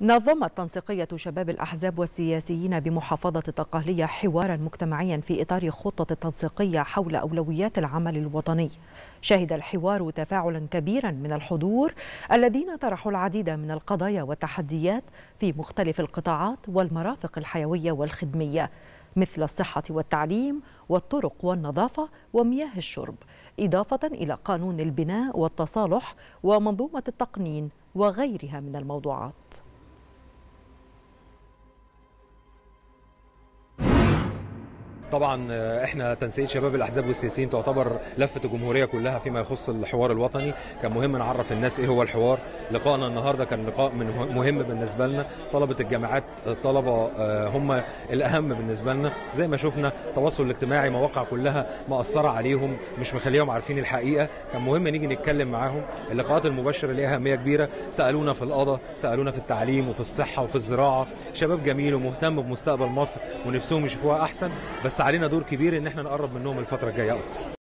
نظمت تنسيقية شباب الأحزاب والسياسيين بمحافظة الدقهلية حوارا مجتمعيا في إطار خطة التنسيقية حول أولويات العمل الوطني شهد الحوار تفاعلا كبيرا من الحضور الذين طرحوا العديد من القضايا والتحديات في مختلف القطاعات والمرافق الحيوية والخدمية مثل الصحة والتعليم والطرق والنظافة ومياه الشرب إضافة إلى قانون البناء والتصالح ومنظومة التقنين وغيرها من الموضوعات طبعا احنا تنسيق شباب الاحزاب والسياسيين تعتبر لفه الجمهوريه كلها فيما يخص الحوار الوطني كان مهم نعرف الناس ايه هو الحوار لقائنا النهارده كان لقاء من مهم بالنسبه لنا طلبه الجامعات الطلبه هم الاهم بالنسبه لنا زي ما شفنا التواصل الاجتماعي مواقع كلها مأثره عليهم مش مخليهم عارفين الحقيقه كان مهم نيجي نتكلم معاهم اللقاءات المباشره ليها اهميه كبيره سالونا في القضاء سالونا في التعليم وفي الصحه وفي الزراعه شباب جميل ومهتم بمستقبل مصر ونفسهم يشوفوها احسن بس علينا دور كبير ان احنا نقرب منهم الفتره الجايه اكتر